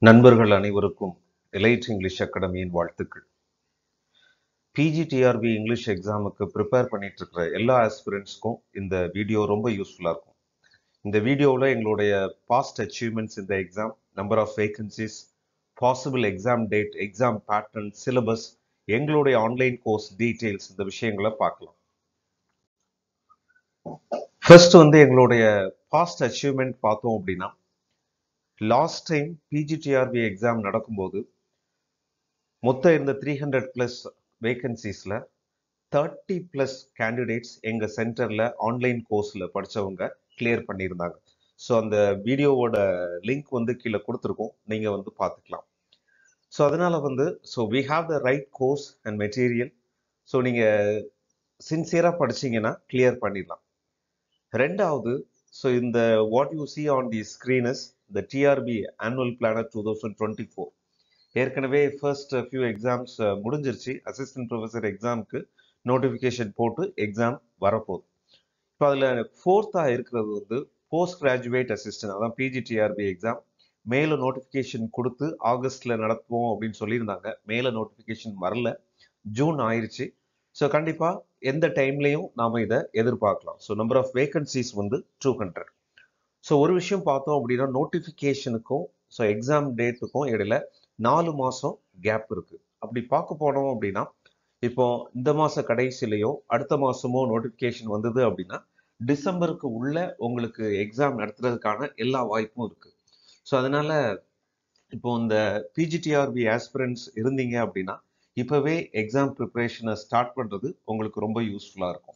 நண்பர்கள் அனைவருக்கும் elite English அகாடமியின் வாழ்த்துக்கள் பிஜிடிஆர்பி இங்கிலீஷ் எக்ஸாமுக்கு ப்ரிப்பேர் பண்ணிட்டு இருக்கிற எல்லா ஆஸ்பிரண்ட்ஸ்க்கும் இந்த வீடியோ ரொம்ப யூஸ்ஃபுல்லாக இருக்கும் இந்த வீடியோவில் எங்களுடைய பாஸ்ட் அச்சீவ்மெண்ட்ஸ் இந்த exam number of vacancies possible exam date exam pattern syllabus எங்களுடைய ஆன்லைன் கோர்ஸ் டீட்டெயில்ஸ் இந்த விஷயங்களை பார்க்கலாம் ஃபர்ஸ்ட் வந்து எங்களுடைய பாஸ்ட் அச்சீவ்மெண்ட் பார்த்தோம் அப்படின்னா லாஸ்ட் டைம் பிஜிடிஆர்பி எக்ஸாம் நடக்கும்போது மொத்தம் இருந்த த்ரீ ஹண்ட்ரட் ப்ளஸ் வேகன்சிஸில் தேர்ட்டி ப்ளஸ் கேண்டிடேட்ஸ் எங்கள் சென்டரில் ஆன்லைன் கோர்ஸில் படித்தவங்க கிளியர் பண்ணியிருந்தாங்க ஸோ அந்த வீடியோவோட லிங்க் வந்து கீழே கொடுத்துருக்கோம் நீங்கள் வந்து பார்த்துக்கலாம் ஸோ அதனால் வந்து so we have the right course and material so நீங்கள் சின்சியராக படிச்சீங்கன்னா கிளியர் பண்ணிடலாம் ரெண்டாவது ஸோ இந்த what you see on the screen is the TRB annual planner two thousand twenty four ஏற்கனவே ஃபர்ஸ்ட் ஃபியூ எக்ஸாம்ஸ் முடிஞ்சிருச்சு அசிஸ்டன்ட் ப்ரொஃபஸர் எக்ஸாமுக்கு notification போட்டு எக்ஸாம் வரப்போகுது இப்போ அதில் ஃபோர்த்தாக இருக்கிறது வந்து போஸ்ட் கிராஜுவேட் அசிஸ்டன்ட் அதான் பிஜிடிஆர்பி எக்ஸாம் மேலே நோட்டிஃபிகேஷன் கொடுத்து ஆகஸ்டில் நடத்துவோம் அப்படின்னு சொல்லியிருந்தாங்க மேலே நோட்டிஃபிகேஷன் வரல ஜூன் ஆயிடுச்சு ஸோ கண்டிப்பாக எந்த டைம்லையும் நாம் இதை எதிர்பார்க்கலாம் ஸோ நம்பர் ஆஃப் வேகன்சிஸ் வந்து டூ ஹண்ட்ரட் ஸோ ஒரு விஷயம் பார்த்தோம் அப்படின்னா நோட்டிஃபிகேஷனுக்கும் ஸோ எக்ஸாம் டேட்டுக்கும் இடையில நாலு மாதம் கேப் இருக்கு அப்படி பார்க்க போனோம் அப்படின்னா இப்போ இந்த மாத கடைசிலையோ அடுத்த மாதமோ நோட்டிஃபிகேஷன் வந்தது அப்படின்னா டிசம்பருக்கு உள்ள உங்களுக்கு எக்ஸாம் நடத்துறதுக்கான எல்லா வாய்ப்பும் இருக்கு ஸோ அதனால இப்போ இந்த பிஜிடிஆர்பி ஆஸ்பிரன்ஸ் இருந்தீங்க அப்படின்னா இப்போவே எக்ஸாம் ப்ரிப்பரேஷனை ஸ்டார்ட் பண்ணுறது உங்களுக்கு ரொம்ப யூஸ்ஃபுல்லாக இருக்கும்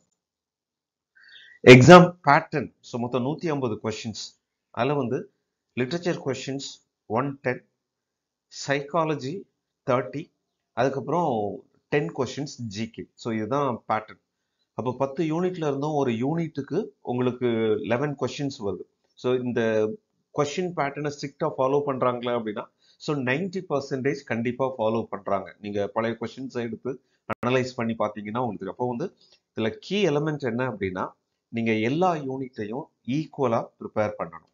எக்ஸாம் பேட்டர்ன் ஸோ மொத்தம் நூற்றி ஐம்பது கொஷின்ஸ் அதில் வந்து literature questions one ten psychology thirty அதுக்கப்புறம் டென் கொஷின்ஸ் ஜிகே ஸோ இதுதான் பேட்டர்ன் அப்போ பத்து யூனிட்ல இருந்தும் ஒரு யூனிட்டுக்கு உங்களுக்கு லெவன் கொஷின்ஸ் வருது ஸோ இந்த கொஷின் பேட்டர்னை ஸ்ட்ரிக்டாக ஃபாலோ பண்ணுறாங்களா அப்படின்னா ஸோ நைன்டி பர்சன்டேஜ் கண்டிப்பாக ஃபாலோ பண்ணுறாங்க நீங்கள் பழைய கொஷின்ஸை எடுத்து அனலைஸ் பண்ணி பார்த்தீங்கன்னா உங்களுக்கு அப்போ வந்து இதில் கீ எலமெண்ட் என்ன அப்படின்னா நீங்கள் எல்லா யூனிட்டையும் ஈக்குவலாக ப்ரிப்பேர் பண்ணணும்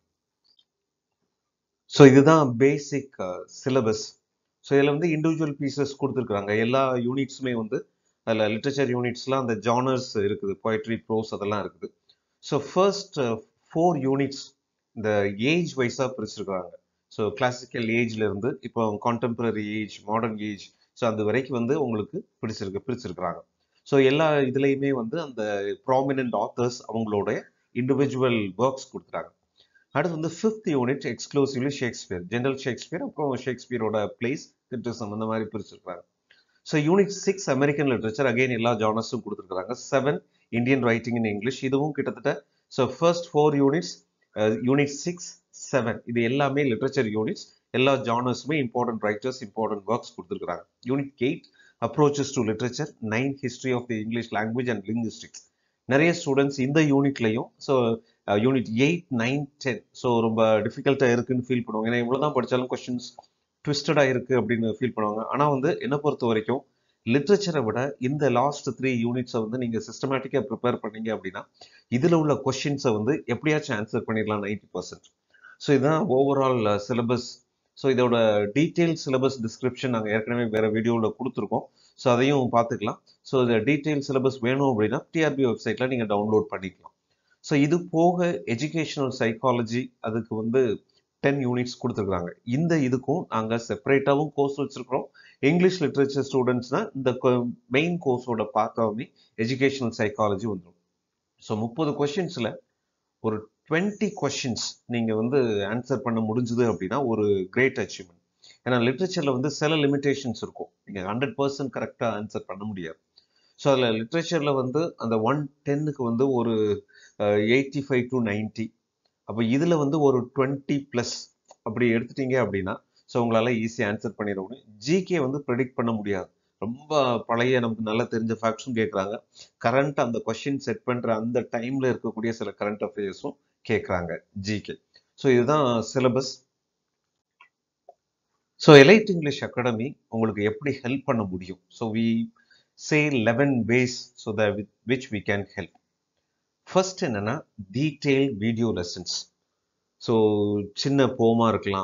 ஸோ இதுதான் பேசிக் சிலபஸ் ஸோ இதில் வந்து இண்டிவிஜுவல் பீசஸ் கொடுத்துருக்குறாங்க எல்லா யூனிட்ஸுமே வந்து அதில் லிட்ரேச்சர் யூனிட்ஸ்லாம் அந்த ஜானர்ஸ் இருக்குது பொயட்ரி ப்ரோஸ் அதெல்லாம் இருக்குது ஸோ ஃபர்ஸ்ட் ஃபோர் யூனிட்ஸ் இந்த ஏஜ் வைஸாக பிரிச்சிருக்கிறாங்க ஸோ கிளாசிக்கல் ஏஜ்ல இருந்து இப்போ contemporary age modern age so அது வரைக்கும் வந்து உங்களுக்கு பிடிச்சிருக்கு பிரிச்சிருக்கிறாங்க ஸோ எல்லா இதுலேயுமே வந்து அந்த ப்ராமினன்ட் ஆத்தர்ஸ் அவங்களோட இண்டிவிஜுவல் ஒர்க்ஸ் கொடுத்துட்டாங்க அடுத்து வந்து fifth unit exclusively Shakespeare general Shakespeare அப்புறம் ஷேக்ஸ்பியரோட பிளேஸ் கிரிட்டிசம் அந்த மாதிரி பிரிச்சிருக்காங்க so unit six American literature again எல்லா ஜானர்ஸும் கொடுத்துருக்காங்க seven Indian writing in English இதுவும் கிட்டத்தட்ட so first four units unit six seven இது எல்லாமே லிட்ரேச்சர் யூனிட்ஸ் எல்லா ஜானர்ஸுமே இம்பார்ட்டன்ட் ரைட்டர்ஸ் இம்பார்ட்டன்ட் ஒர்க்ஸ் கொடுத்துருக்காங்க unit eight approaches to literature nine history of the English language and linguistics நிறைய students இந்த யூனிட்லையும் so unit eight nine ten so ரொம்ப டிஃபிகல்ட்டாக இருக்குன்னு ஃபீல் பண்ணுவாங்க ஏன்னா இவ்வளோ தான் படித்தாலும் கொஸ்டின்ஸ் ட்விஸ்டடாக இருக்குது அப்படின்னு ஃபீல் பண்ணுவாங்க ஆனால் வந்து என்னை பொறுத்த வரைக்கும் லிட்ரேச்சரை விட இந்த லாஸ்ட் த்ரீ யூனிட்ஸை வந்து நீங்கள் சிஸ்டமேட்டிக்காக ப்ரிப்பேர் பண்ணீங்க அப்படின்னா இதில் உள்ள கொஷின்ஸை வந்து எப்படியாச்சும் ஆன்சர் பண்ணிடலாம் நைன்டி பர்சன்ட் ஸோ இதுதான் ஓவரால் சிலபஸ் ஸோ இதோட டீட்டெயில் சிலபஸ் டிஸ்கிரிப்ஷன் நாங்கள் ஏற்கனவே வேறு வீடியோவில் கொடுத்துருக்கோம் ஸோ அதையும் பார்த்துக்கலாம் ஸோ இந்த டீட்டெயில் சிலபஸ் வேணும் அப்படின்னா டிஆர்பி வெப்சைட்டில் நீங்கள் டவுன்லோட் பண்ணிக்கலாம் ஸோ இது போக எஜுகேஷனல் சைக்காலஜி அதுக்கு வந்து டென் யூனிட்ஸ் கொடுத்துருக்காங்க இந்த இதுக்கும் நாங்கள் செப்பரேட்டாகவும் கோர்ஸ் வச்சுருக்கிறோம் இங்கிலீஷ் லிட்ரேச்சர் ஸ்டூடெண்ட்ஸ்னால் இந்த மெயின் கோர்ஸோட பார்த்தாலுமே எஜுகேஷனல் சைக்காலஜி வந்துடும் ஸோ முப்பது கொஷின்ஸில் ஒரு டுவெண்ட்டி கொஷின்ஸ் நீங்கள் வந்து ஆன்சர் பண்ண முடிஞ்சுது அப்படின்னா ஒரு கிரேட் அச்சீவ்மெண்ட் ஏன்னா லிட்ரேச்சரில் வந்து சில லிமிடேஷன்ஸ் இருக்கும் நீங்கள் ஹண்ட்ரட் பர்சன்ட் கரெக்டாக ஆன்சர் பண்ண முடியாது ஸோ அதில் லிட்ரேச்சரில் வந்து அந்த ஒன் டென்னுக்கு வந்து ஒரு எயிட்டி ஃபைவ் டு நைன்ட்டி அப்போ இதில் வந்து ஒரு டுவெண்ட்டி ப்ளஸ் அப்படி எடுத்துட்டீங்க அப்படின்னா ஸோ உங்களால் ஈஸியாக ஆன்சர் பண்ணிட முடியும் ஜிகே வந்து ப்ரெடிக்ட் பண்ண முடியாது ரொம்ப பழைய நமக்கு நல்லா தெரிஞ்ச ஃபேக்ட்ஸும் கேட்குறாங்க கரண்ட் அந்த கொஷின் செட் பண்ணுற அந்த டைமில் இருக்கக்கூடிய சில கரண்ட் அஃபேர்ஸும் கேட்குறாங்க ஜிகே ஸோ இதுதான் syllabus so elite English academy உங்களுக்கு எப்படி ஹெல்ப் பண்ண முடியும் so we say eleven ways so the which we can help first என்னன்னா டீட்டெயில் வீடியோ லெசன்ஸ் ஸோ சின்ன போமா இருக்கலாம்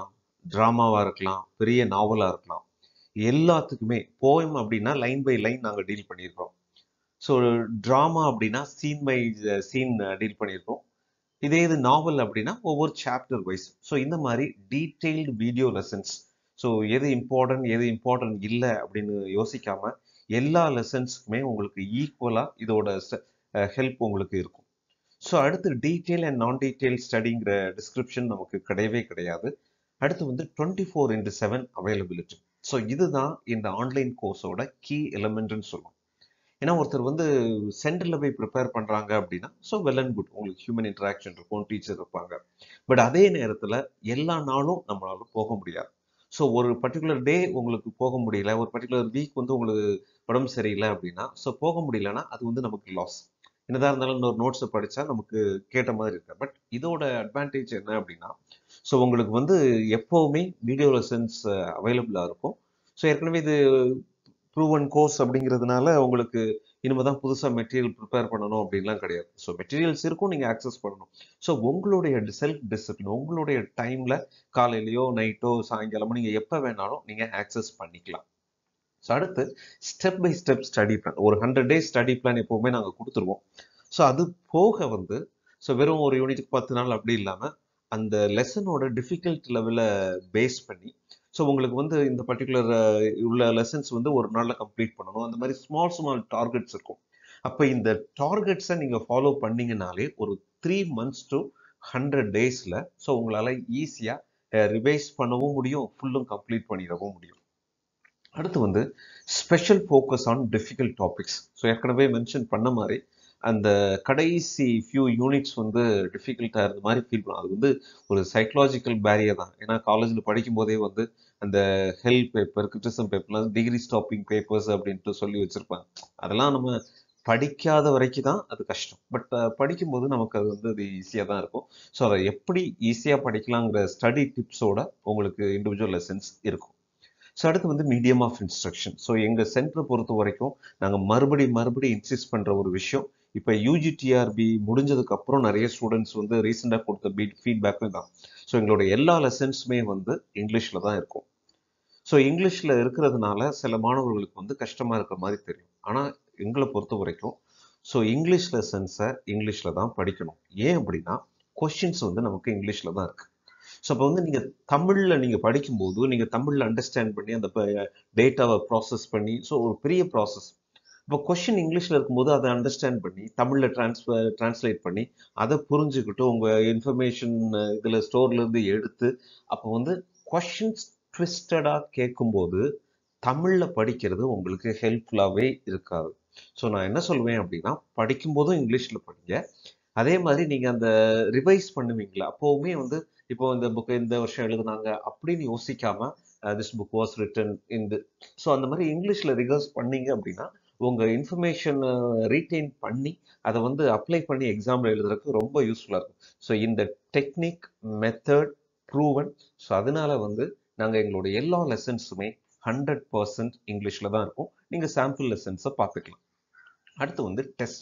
ட்ராமாவாக இருக்கலாம் பெரிய நாவலாக இருக்கலாம் எல்லாத்துக்குமே போயம் அப்படின்னா லைன் பை லைன் நாங்கள் டீல் பண்ணியிருக்கிறோம் ஸோ ட்ராமா அப்படின்னா சீன் பை சீன் டீல் பண்ணியிருக்கோம் இதே இது நாவல் அப்படின்னா ஒவ்வொரு சாப்டர் வைஸ் ஸோ இந்த மாதிரி டீட்டெயில்டு வீடியோ லெசன்ஸ் ஸோ எது இம்பார்ட்டன்ட் எது இம்பார்ட்டன்ட் இல்லை அப்படின்னு யோசிக்காம எல்லா லெசன்ஸுக்குமே உங்களுக்கு ஈக்குவலாக இதோட ஹெல்ப் உங்களுக்கு இருக்கும் ஸோ அடுத்து டீட்டெயில் அண்ட் நான் டீட்டெயில் ஸ்டடிங்கிற டிஸ்கிரிப்ஷன் நமக்கு கிடையவே கிடையாது அடுத்து வந்து twenty four into seven availability so இதுதான் இந்த ஆன்லைன் கோர்ஸோட கீ எலமெண்ட்னு சொல்லுவோம் ஏன்னா ஒருத்தர் வந்து சென்டரில் போய் ப்ரிப்பேர் பண்ணுறாங்க அப்படின்னா ஸோ வெல் அண்ட் குட் உங்களுக்கு ஹியூமன் இன்ட்ராக்ஷன் இருக்கும் டீச்சர் இருப்பாங்க பட் அதே நேரத்தில் எல்லா நாளும் நம்மளால போக முடியாது ஸோ ஒரு பர்டிகுலர் டே உங்களுக்கு போக முடியல ஒரு பர்டிகுலர் வீக் வந்து உங்களுக்கு உடம்பு சரியில்லை அப்படின்னா ஸோ போக முடியலன்னா அது வந்து நமக்கு லாஸ் என்னதான் இருந்தாலும் இன்னொரு நோட்ஸை படித்தா நமக்கு கேட்ட மாதிரி இருக்கு பட் இதோட அட்வான்டேஜ் என்ன அப்படின்னா ஸோ உங்களுக்கு வந்து எப்போவுமே வீடியோ லெசன்ஸ் அவைலபிளாக இருக்கும் ஸோ ஏற்கனவே இது ப்ரூவன் கோர்ஸ் அப்படிங்கிறதுனால உங்களுக்கு இனிமே தான் புதுசாக மெட்டீரியல் ப்ரிப்பேர் பண்ணணும் அப்படின்லாம் கிடையாது ஸோ மெட்டீரியல்ஸ் இருக்கும் நீங்கள் ஆக்சஸ் பண்ணணும் ஸோ உங்களுடைய செல்ஃப் டிசிப்ளின் உங்களுடைய டைமில் காலையிலையோ நைட்டோ சாயங்காலமோ நீங்கள் எப்போ வேணாலும் நீங்கள் ஆக்சஸ் பண்ணிக்கலாம் ஸோ அடுத்து step by step study plan ஒரு ஹண்ட்ரட் டேஸ் ஸ்டடி பிளான் எப்போவுமே நாங்கள் கொடுத்துருவோம் ஸோ அது போக வந்து ஸோ வெறும் ஒரு யூனிட்டுக்கு பத்து நாள் அப்படி இல்லாமல் அந்த லெசனோட டிஃபிகல்ட் லெவலை பேஸ் பண்ணி ஸோ உங்களுக்கு வந்து இந்த பர்டிகுலர் உள்ள லெசன்ஸ் வந்து ஒரு நாளில் கம்ப்ளீட் பண்ணணும் அந்த மாதிரி ஸ்மால் ஸ்மால் டார்கெட்ஸ் இருக்கும் அப்போ இந்த டார்கெட்ஸை நீங்கள் ஃபாலோ பண்ணீங்கனாலே ஒரு த்ரீ மந்த்ஸ் டு ஹண்ட்ரட் டேஸில் ஸோ உங்களால் ஈஸியாக ரிவைஸ் பண்ணவும் முடியும் ஃபுல்லும் கம்ப்ளீட் பண்ணிடவும் முடியும் அடுத்து வந்து special focus on difficult topics so ஏற்கனவே மென்ஷன் பண்ண மாதிரி அந்த கடைசி ஃபியூ யூனிட்ஸ் வந்து டிஃபிகல்ட்டாக இருந்த மாதிரி ஃபீல் பண்ணும் அது வந்து ஒரு சைக்கலாஜிக்கல் பேரியர் தான் ஏன்னா காலேஜில் படிக்கும் போதே வந்து அந்த ஹெல்ப் பேப்பர் கிரிட்டிசம் பேப்பர்லாம் டிகிரி ஸ்டாப்பிங் பேப்பர்ஸ் அப்படின்ட்டு சொல்லி வச்சுருப்பாங்க அதெல்லாம் நம்ம படிக்காத வரைக்கும் தான் அது கஷ்டம் பட் படிக்கும்போது நமக்கு அது வந்து அது ஈஸியாக தான் இருக்கும் ஸோ அதை எப்படி ஈஸியாக படிக்கலாங்கிற ஸ்டடி டிப்ஸோட உங்களுக்கு இண்டிவிஜுவல் லெசன்ஸ் இருக்கும் ஸோ அடுத்து வந்து மீடியம் ஆஃப் இன்ஸ்ட்ரக்ஷன் ஸோ எங்கள் சென்டரை பொறுத்த வரைக்கும் நாங்கள் மறுபடி மறுபடி இன்சிஸ்ட் பண்ணுற ஒரு விஷயம் இப்போ யூஜிடிஆர்பி முடிஞ்சதுக்கு அப்புறம் நிறைய ஸ்டூடெண்ட்ஸ் வந்து ரீசெண்டாக கொடுத்த பீட் ஃபீட்பேக்கும் தான் ஸோ எங்களோட எல்லா லெசன்ஸுமே வந்து இங்கிலீஷில் தான் இருக்கும் ஸோ இங்கிலீஷில் இருக்கிறதுனால சில மாணவர்களுக்கு வந்து கஷ்டமாக இருக்கிற மாதிரி தெரியும் ஆனால் எங்களை பொறுத்த வரைக்கும் ஸோ இங்கிலீஷ் லெசன்ஸை இங்கிலீஷில் தான் படிக்கணும் ஏன் அப்படின்னா கொஷின்ஸ் வந்து நமக்கு இங்கிலீஷில் தான் இருக்குது ஸோ அப்போ வந்து நீங்கள் தமிழில் நீங்கள் படிக்கும்போது நீங்கள் தமிழில் அண்டர்ஸ்டாண்ட் பண்ணி அந்த டேட்டாவை ப்ராசஸ் பண்ணி ஸோ ஒரு பெரிய ப்ராசஸ் இப்போ கொஷின் இங்கிலீஷில் இருக்கும்போது அதை அண்டர்ஸ்டாண்ட் பண்ணி தமிழில் ட்ரான்ஸ்ஃபர் ட்ரான்ஸ்லேட் பண்ணி அதை புரிஞ்சுக்கிட்டு உங்கள் இன்ஃபர்மேஷன் இதில் ஸ்டோர்லேருந்து எடுத்து அப்போ வந்து கொஷின்ஸ் ட்விஸ்டடாக கேட்கும்போது தமிழில் படிக்கிறது உங்களுக்கு ஹெல்ப்ஃபுல்லாகவே இருக்காது ஸோ நான் என்ன சொல்லுவேன் அப்படின்னா படிக்கும்போதும் இங்கிலீஷில் படிங்க அதே மாதிரி நீங்கள் அந்த ரிவைஸ் பண்ணுவீங்களா அப்போவுமே வந்து இப்போ இந்த புக்கு இந்த வருஷம் எழுதுனாங்க அப்படின்னு யோசிக்காம திஸ் புக் வாஸ் ரிட்டன் இந்த ஸோ அந்த மாதிரி இங்கிலீஷில் ரிகர்ஸ் பண்ணீங்க அப்படின்னா உங்கள் இன்ஃபர்மேஷன் ரீட்டைன் பண்ணி அதை வந்து அப்ளை பண்ணி எக்ஸாமில் எழுதுறதுக்கு ரொம்ப யூஸ்ஃபுல்லாக இருக்கும் ஸோ இந்த டெக்னிக் மெத்தட் ப்ரூவன் ஸோ அதனால வந்து நாங்கள் எங்களோட எல்லா லெசன்ஸுமே ஹண்ட்ரட் பர்சன்ட் இங்கிலீஷில் தான் இருக்கும் நீங்கள் சாம்பிள் லெசன்ஸை பார்த்துக்கலாம் அடுத்து வந்து டெஸ்ட்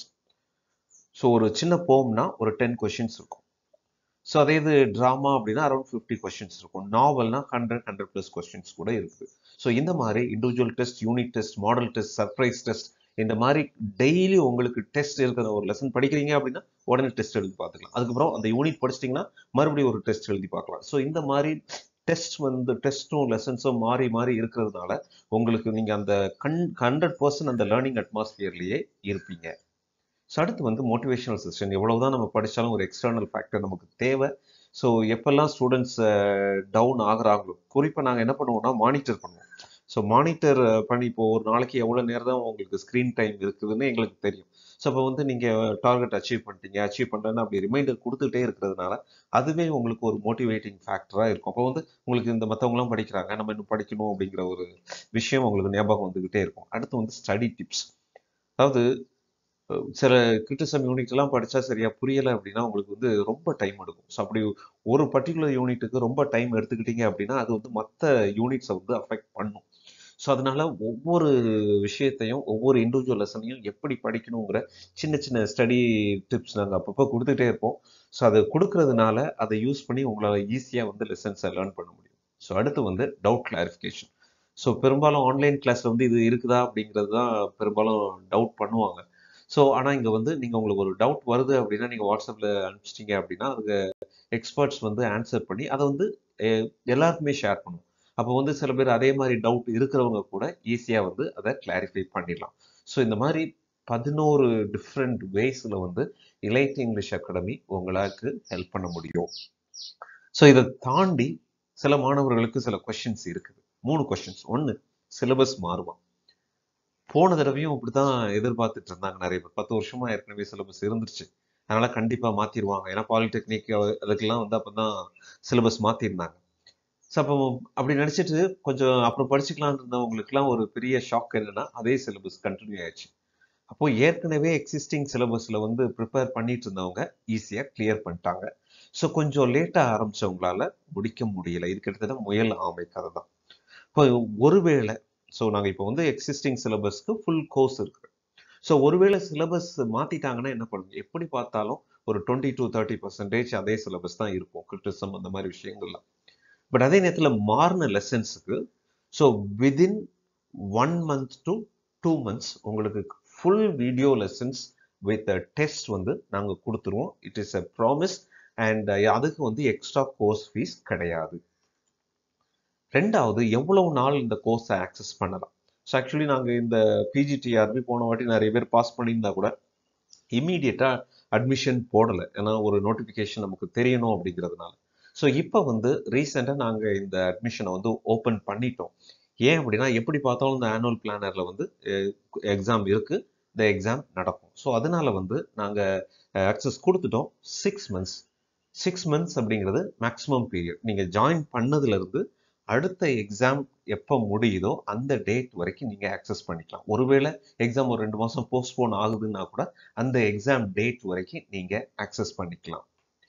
ஸோ ஒரு சின்ன போம்னா ஒரு டென் கொஷின்ஸ் இருக்கும் ஸோ அதே இது ட்ராமா அப்படின்னா அரௌண்ட் ஃபிஃப்டி கொஷின்ஸ் இருக்கும் நாவல்னா ஹண்ட்ரட் ஹண்ட்ரட் ப்ளஸ் கொஷின்ஸ் கூட இருக்குது ஸோ இந்த மாதிரி individual test unit test model test surprise test இந்த மாதிரி டெய்லி உங்களுக்கு டெஸ்ட் இருக்கிற ஒரு லெசன் படிக்கிறீங்க அப்படின்னா உடனே டெஸ்ட் எழுதி பார்த்துக்கலாம் அதுக்கப்புறம் அந்த யூனிட் படிச்சிட்டிங்கன்னா மறுபடியும் ஒரு டெஸ்ட் எழுதி பார்க்கலாம் ஸோ இந்த மாதிரி டெஸ்ட் வந்து டெஸ்ட்டும் லெசன்ஸும் மாறி மாறி இருக்கிறதுனால உங்களுக்கு நீங்கள் அந்த கண் ஹண்ட்ரட் பர்சன்ட் அந்த லேர்னிங் அட்மாஸ்பியர்லேயே இருப்பீங்க ஸோ அடுத்து வந்து மோட்டிவேஷனல் செஷன் எவ்வளவுதான் நம்ம படித்தாலும் ஒரு எக்ஸ்டர்னல் ஃபேக்டர் நமக்கு தேவை ஸோ எப்பெல்லாம் ஸ்டூடெண்ட்ஸ் டவுன் ஆகுறாங்களோ குறிப்பாக நாங்கள் என்ன பண்ணுவோம்னா மானிட்டர் பண்ணுவோம் ஸோ மானிட்டர் பண்ணி இப்போ ஒரு நாளைக்கு எவ்வளோ நேரம் தான் உங்களுக்கு ஸ்க்ரீன் டைம் இருக்குதுன்னு எங்களுக்கு தெரியும் ஸோ அப்போ வந்து நீங்கள் டார்கெட் அச்சீவ் பண்ணிட்டீங்க அச்சீவ் பண்ணுறேன்னு அப்படி ரிமைண்டர் கொடுத்துட்டே இருக்கிறதுனால அதுவே உங்களுக்கு ஒரு மோட்டிவேட்டிங் ஃபேக்டராக இருக்கும் அப்போ வந்து உங்களுக்கு இந்த மற்றவங்களாம் படிக்கிறாங்க நம்ம இன்னும் படிக்கணும் அப்படிங்கிற ஒரு விஷயம் உங்களுக்கு ஞாபகம் வந்துக்கிட்டே இருக்கும் அடுத்து வந்து ஸ்டடி டிப்ஸ் அதாவது சில கிரிட்டிசம் யூனிட் எல்லாம் படித்தா சரியா புரியலை அப்படின்னா உங்களுக்கு வந்து ரொம்ப டைம் எடுக்கும் ஸோ அப்படி ஒரு பர்டிகுலர் யூனிட்டுக்கு ரொம்ப டைம் எடுத்துக்கிட்டீங்க அப்படின்னா அது வந்து மற்ற யூனிட்ஸை வந்து அஃபெக்ட் பண்ணும் ஸோ அதனால ஒவ்வொரு விஷயத்தையும் ஒவ்வொரு இண்டிவிஜுவல் லெசனையும் எப்படி படிக்கணுங்கிற சின்ன சின்ன ஸ்டடி டிப்ஸ் நாங்கள் அப்பப்போ கொடுத்துட்டே இருப்போம் ஸோ அதை கொடுக்கறதுனால அதை யூஸ் பண்ணி உங்களால் ஈஸியாக வந்து லெசன்ஸை லேர்ன் பண்ண முடியும் ஸோ அடுத்து வந்து டவுட் கிளாரிஃபிகேஷன் ஸோ பெரும்பாலும் ஆன்லைன் கிளாஸில் வந்து இது இருக்குதா அப்படிங்கிறது தான் பெரும்பாலும் டவுட் பண்ணுவாங்க ஸோ ஆனால் இங்கே வந்து நீங்கள் உங்களுக்கு ஒரு டவுட் வருது அப்படின்னா நீங்கள் வாட்ஸ்அப்பில் அனுப்பிச்சிட்டிங்க அப்படின்னா அதுக்கு எக்ஸ்பர்ட்ஸ் வந்து ஆன்சர் பண்ணி அதை வந்து எ- எல்லாருக்குமே ஷேர் பண்ணுவோம் அப்போ வந்து சில பேர் அதே மாதிரி டவுட் இருக்கிறவங்க கூட ஈஸியாக வந்து அதை கிளாரிஃபை பண்ணிடலாம் ஸோ இந்த மாதிரி பதினோரு டிஃப்ரெண்ட் வேஸில் வந்து இலைட் இங்கிலீஷ் அகாடமி உங்களுக்கு ஹெல்ப் பண்ண முடியும் ஸோ இதை தாண்டி சில மாணவர்களுக்கு சில கொஷின்ஸ் இருக்குது மூணு கொஷின்ஸ் ஒன்று சிலபஸ் மாறுமா போன தடவையும் இப்படிதான் எதிர்பார்த்துட்டு இருந்தாங்க நிறைய பேர் பத்து வருஷமா ஏற்கனவே சிலபஸ் இருந்துருச்சு அதனால கண்டிப்பா மாத்திருவாங்க ஏன்னா பாலிடெக்னிக் அதுக்கெல்லாம் வந்து அப்பதான் சிலபஸ் மாத்திருந்தாங்க ஸோ அப்போ அப்படி நினைச்சிட்டு கொஞ்சம் அப்புறம் படிச்சுக்கலாம்னு இருந்தவங்களுக்குலாம் ஒரு பெரிய ஷாக் என்னன்னா அதே சிலபஸ் கண்டினியூ ஆயிடுச்சு அப்போ ஏற்கனவே எக்ஸிஸ்டிங் சிலபஸ்ல வந்து ப்ரிப்பேர் பண்ணிட்டு இருந்தவங்க ஈஸியா கிளியர் பண்ணிட்டாங்க ஸோ கொஞ்சம் லேட்டா ஆரம்பிச்சவங்களால முடிக்க முடியல இது கிட்டத்தட்ட முயல் ஆமை கதை தான் இப்போ ஒருவேளை ஸோ நாங்கள் இப்போ வந்து எக்ஸிஸ்டிங் சிலபஸ்க்கு ஃபுல் கோர்ஸ் இருக்கு ஸோ ஒருவேளை சிலபஸ் மாத்திட்டாங்கன்னா என்ன பண்ணுங்க எப்படி பார்த்தாலும் ஒரு டுவெண்ட்டி டு தேர்ட்டி பர்சன்டேஜ் அதே சிலபஸ் தான் இருக்கும் கிரிட்டிசம் அந்த மாதிரி விஷயங்கள்லாம் பட் அதே நேரத்தில் மாறின லெசன்ஸுக்கு so within one month to two months உங்களுக்கு full video lessons with test வந்து நாங்கள் கொடுத்துருவோம் it is a promise and அதுக்கு வந்து எக்ஸ்ட்ரா கோர்ஸ் ஃபீஸ் கிடையாது ரெண்டாவது எவ்வளவு நாள் இந்த கோர்ஸை ஆக்சஸ் பண்ணலாம் ஸோ ஆக்சுவலி நாங்கள் இந்த பிஜிடிஆர்பி போன வாட்டி நிறைய பேர் பாஸ் பண்ணியிருந்தா கூட இம்மீடியட்டாக அட்மிஷன் போடலை ஏன்னா ஒரு நோட்டிஃபிகேஷன் நமக்கு தெரியணும் அப்படிங்கிறதுனால ஸோ இப்போ வந்து ரீசெண்டாக நாங்கள் இந்த அட்மிஷனை வந்து ஓப்பன் பண்ணிட்டோம் ஏன் அப்படின்னா எப்படி பார்த்தாலும் இந்த ஆனுவல் பிளானரில் வந்து எக்ஸாம் இருக்குது இந்த எக்ஸாம் நடக்கும் ஸோ அதனால வந்து நாங்கள் அக்சஸ் கொடுத்துட்டோம் சிக்ஸ் மந்த்ஸ் சிக்ஸ் மந்த்ஸ் அப்படிங்கிறது மேக்ஸிமம் பீரியட் நீங்கள் ஜாயின் பண்ணதுலேருந்து அடுத்த எக்ஸாம் எப்போ முடியுதோ அந்த டேட் வரைக்கும் நீங்கள் ஆக்சஸ் பண்ணிக்கலாம் ஒருவேளை எக்ஸாம் ஒரு ரெண்டு மாதம் போஸ்ட்போன் ஆகுதுன்னா கூட அந்த எக்ஸாம் டேட் வரைக்கும் நீங்கள் ஆக்சஸ் பண்ணிக்கலாம்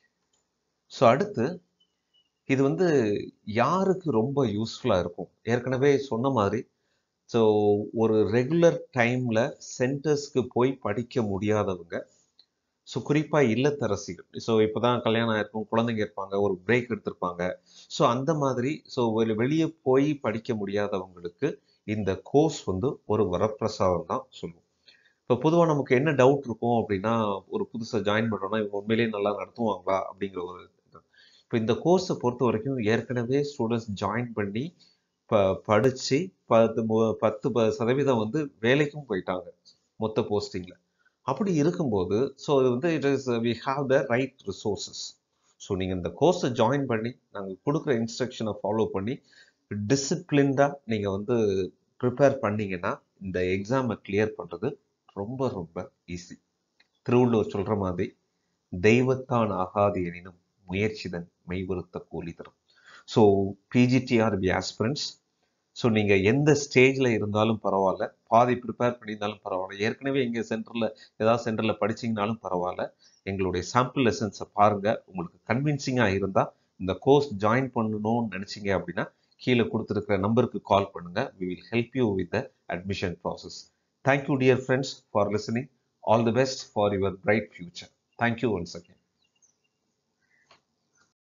ஸோ அடுத்து இது வந்து யாருக்கு ரொம்ப யூஸ்ஃபுல்லாக இருக்கும் ஏற்கனவே சொன்ன மாதிரி ஸோ ஒரு ரெகுலர் டைமில் சென்டர்ஸ்க்கு போய் படிக்க முடியாதவங்க ஸோ குறிப்பாக இல்லத்தரசிகள் ஸோ இப்போ தான் கல்யாணம் ஆயிருக்கும் குழந்தைங்க இருப்பாங்க ஒரு பிரேக் எடுத்திருப்பாங்க ஸோ அந்த மாதிரி ஸோ வெளியே போய் படிக்க முடியாதவங்களுக்கு இந்த கோர்ஸ் வந்து ஒரு வரப்பிரசாதம் தான் சொல்லுவோம் இப்போ பொதுவாக நமக்கு என்ன டவுட் இருக்கும் அப்படின்னா ஒரு புதுசாக ஜாயின் பண்ணுறோம்னா இவங்க உண்மையிலேயே நல்லா நடத்துவாங்களா அப்படிங்கிற ஒரு இது. இப்போ இந்த கோர்ஸை பொறுத்த வரைக்கும் ஏற்கனவே ஸ்டூடெண்ட்ஸ் ஜாயின் பண்ணி ப படித்து பத்து மு- பத்து ப- சதவீதம் வந்து வேலைக்கும் போயிட்டாங்க மொத்த போஸ்டிங்கில் அப்படி இருக்கும்போது ஸோ இது வந்து it is we have the right resources so நீங்கள் இந்த கோர்ஸை ஜாயின் பண்ணி நாங்கள் கொடுக்குற இன்ஸ்ட்ரக்ஷனை ஃபாலோ பண்ணி டிசிப்ளின்டாக நீங்கள் வந்து ப்ரிப்பேர் பண்ணீங்கன்னா இந்த எக்ஸாமை கிளியர் பண்ணுறது ரொம்ப ரொம்ப ஈஸி திருவள்ளுவர் சொல்கிற மாதிரி தெய்வத்தான் ஆகாது எனினும் முயற்சிதன் மெய்வருத்த கூலி தரும் ஸோ பிஜிடிஆர்பி ஆஸ்பிரண்ட்ஸ் ஸோ நீங்கள் எந்த ஸ்டேஜில் இருந்தாலும் பரவாயில்ல பாதி ப்ரிப்பேர் பண்ணியிருந்தாலும் பரவாயில்ல ஏற்கனவே எங்கள் சென்டரில் ஏதாவது சென்டரில் படிச்சீங்கனாலும் பரவாயில்ல எங்களுடைய சாம்பிள் லெசன்ஸை பாருங்கள் உங்களுக்கு கன்வின்சிங்காக இருந்தால் இந்த கோர்ஸ் ஜாயின் பண்ணணும்னு நினச்சிங்க அப்படின்னா கீழே கொடுத்துருக்கிற நம்பருக்கு கால் பண்ணுங்கள் we will help you with the admission process thank you dear friends for listening all the best for your bright future thank you once again